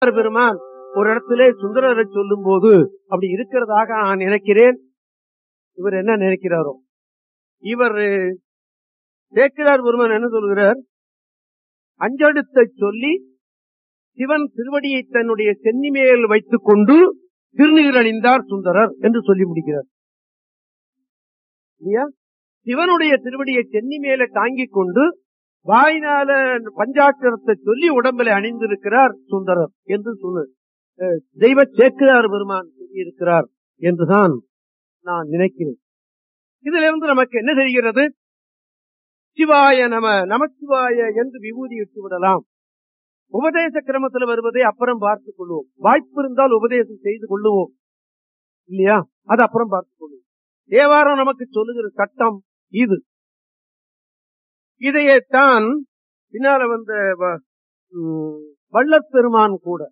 பெருமான் ஒரு இடத்திலே சுந்தரரை சொல்லும் போது அப்படி இருக்கிறதாக நான் நினைக்கிறேன் இவர் என்ன நினைக்கிறாரோ இவர் சேக்கிரார் பெருமான் என்ன சொல்கிறார் அஞ்செழுத்தை சொல்லி சிவன் திருவடியை தன்னுடைய சென்னி மேல் வைத்துக் கொண்டு திருநீர் அணிந்தார் சுந்தரர் என்று சொல்லி முடிக்கிறார் இல்லையா சிவனுடைய திருவடியை சென்னி மேல தாங்கிக் கொண்டு வாயினால பஞ்சாட்சரத்தை சொல்லி உடம்பில அணிந்திருக்கிறார் சுந்தரர் என்று சொல்லு அஹ், தெய்வ சேக்கிரார் பெருமான் சொல்லியிருக்கிறார் என்றுதான் நான் நினைக்கிறேன் இதுல இருந்து நமக்கு என்ன தெரிகிறது சிவாய நம நமச்சிவாய என்று விபூதி இட்டு விடலாம் உபதேச கிரமத்தில் வருவதை அப்புறம் பார்த்துக் கொள்வோம் வாய்ப்பு இருந்தால் உபதேசம் செய்து கொள்ளுவோம் இல்லையா அது அப்புறம் பார்த்துக் கொள்வோம் தேவாரம் நமக்கு சொல்லுகிற சட்டம் இது இதையேத்தான் பின்னால வந்த வ- ம், வள்ளற் பெருமான் கூட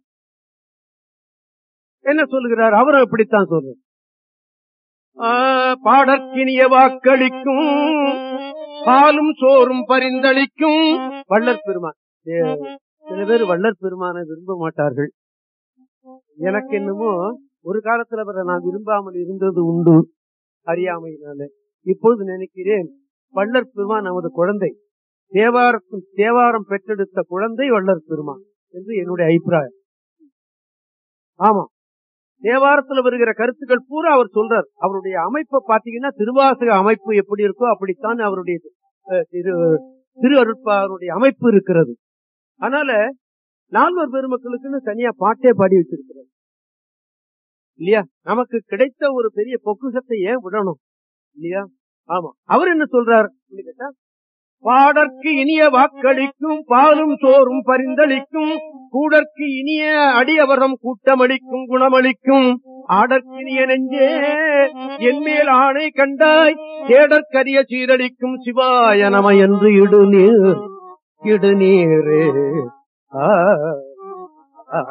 என்ன சொல்லுகிறார் அவரும் இப்படித்தான் சொல்றார் ஆ, பாடற்கினிய வாக்களிக்கும் பாலும் சோறும் பரிந்தளிக்கும் வள்ளற் பெருமான் ஏ, சில பேர் வள்ளற் பெருமானை விரும்ப மாட்டார்கள் எனக்கு என்னமோ ஒரு காலத்துல அவரை நான் விரும்பாமல் இருந்தது உண்டு அறியாமையினால இப்பொழுது நினைக்கிறேன் வள்ளற் பெருமான் நமது குழந்தை தேவாரத்தும் தேவாரம் பெற்றெடுத்த குழந்தை வள்ளற் பெருமான் என்று என்னுடைய அபிப்பிராயம் ஆமா தேவாரத்துல வருகிற கருத்துக்கள் பூரா அவர் சொல்றார் அவருடைய அமைப்பை பாத்தீங்கன்னா திருவாசக அமைப்பு எப்படி இருக்கோ அப்படித்தான் அவருடைய அஹ், திரு திரு அருட்பாருடைய அமைப்பு இருக்கிறது அதனால நால்வர் பெருமக்களுக்குன்னு தனியா பாட்டே பாடி வச்சிருக்கிறார் இல்லையா நமக்கு கிடைத்த ஒரு பெரிய பொக்குசத்தை ஏன் விடணும் இல்லையா ஆமா அவர் என்ன சொல்றார் அப்படின்னு கேட்டா பாடற்கு இனிய வாக்களிக்கும் பாலும் சோறும் பரிந்தளிக்கும் கூடற்கு இனிய அடியவரம் கூட்டமளிக்கும் குணமளிக்கும் ஆடற்கினிய நெஞ்சே என்மேல் ஆணை கண்டாய் தேடற்கரிய சீரடிக்கும் சிவாய நம என்று இடுநீர் இடுநீரே ஆ, ஆ,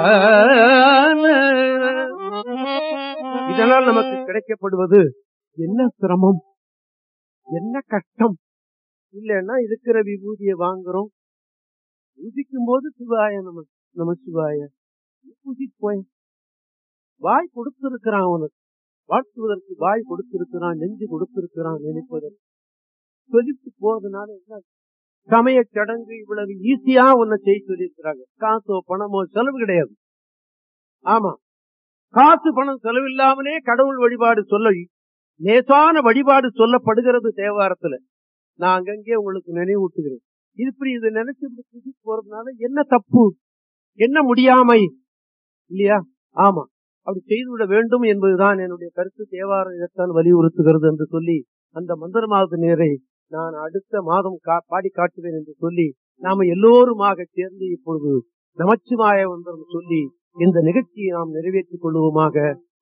இதனால் நமக்கு கிடைக்கப்படுவது என்ன சிரமம் என்ன கஷ்டம் இல்லைன்னா இருக்கிற விபூதியை வாங்குறோம் பூஜிக்கும் போது சிவாய நம நம சிவாய பூஜிட்டு போய் வாய் கொடுத்திருக்கிறான் அவனுக்கு வாழ்த்துவதற்கு வாய் கொடுத்திருக்கிறான் நெஞ்சு கொடுத்திருக்கிறான் நினைப்பதற்கு சொல்லிட்டு போறதுனால என்ன சமய சடங்கு இவ்வளவு ஈஸியா உன்னை செய்ய சொல்லியிருக்கிறாங்க காசோ பணமோ செலவு கிடையாது ஆமா காசு பணம் செலவில்லாமலே கடவுள் வழிபாடு சொல்ல லேசான வழிபாடு சொல்லப்படுகிறது தேவாரத்துல நான் அங்கங்கே உங்களுக்கு நினைவூட்டுகிறேன் இது இப்படி இதை நினைச்சு இப்படி புதுசு போறதுனால என்ன தப்பு என்ன முடியாமை இல்லையா ஆமா அப்படி செய்துவிட வேண்டும் என்பதுதான் என்னுடைய கருத்து தேவாரம் இதைத்தான் வலியுறுத்துகிறது என்று சொல்லி அந்த மந்திரமாவது நேரை நான் அடுத்த மாதம் கா- பாடி காட்டுவேன் என்று சொல்லி நாம எல்லோருமாக சேர்ந்து இப்பொழுது நமச்சிவாய மந்திரம் சொல்லி இந்த நிகழ்ச்சியை நாம் நிறைவேற்றிக் கொள்வோமாக